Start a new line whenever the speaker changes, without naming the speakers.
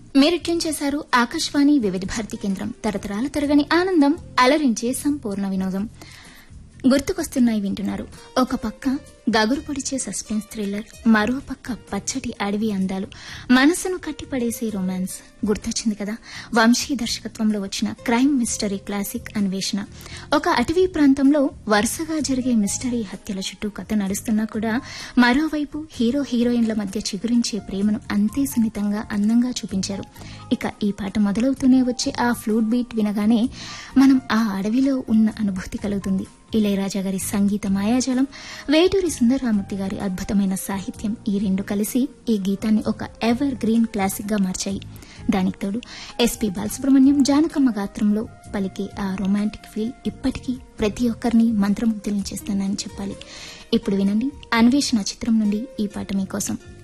మీరు ట్యూన్ చేశారు ఆకాశవాణి వివిధ భారతి కేంద్రం తరతరాల తరగని ఆనందం అలరించే సంపూర్ణ వినోదం గుర్తుకొస్తున్నాయి వింటున్నారు ఒక పక్క గగురు పొడిచే సస్పెన్స్ థ్రిల్లర్ మరో పక్క పచ్చటి అడవి అందాలు మనసును కట్టిపడేసే రొమాన్స్ గుర్తొచ్చింది కదా వంశీ దర్శకత్వంలో వచ్చిన క్రైమ్ మిస్టరీ క్లాసిక్ అన్వేషణ ఒక అటవీ ప్రాంతంలో వరుసగా జరిగే మిస్టరీ హత్యల చుట్టూ కథ నడుస్తున్నా కూడా మరోవైపు హీరో హీరోయిన్ల మధ్య చిగురించే ప్రేమను అంతే సున్నితంగా అందంగా చూపించారు ఇక ఈ పాట మొదలవుతూనే వచ్చే ఆ ఫ్లూట్ బీట్ వినగానే మనం ఆ అడవిలో ఉన్న అనుభూతి కలుగుతుంది ఇళయరాజా గారి సంగీత మాయాజాలం వేటూరి సుందరరామూర్తి గారి అద్భుతమైన సాహిత్యం ఈ రెండు కలిసి ఈ గీతాన్ని ఒక ఎవర్ గ్రీన్ క్లాసిక్ గా మార్చాయి దానికి తోడు ఎస్పీ బాలసుబ్రహ్మణ్యం జానకమ్మ గాత్రంలో పలికే ఆ రొమాంటిక్ ఫీల్ ఇప్పటికీ ప్రతి ఒక్కరిని మంత్రముగ్ధులను చేస్తుందని చెప్పాలి ఇప్పుడు వినండి అన్వేషణ చిత్రం నుండి ఈ పాట మీకోసం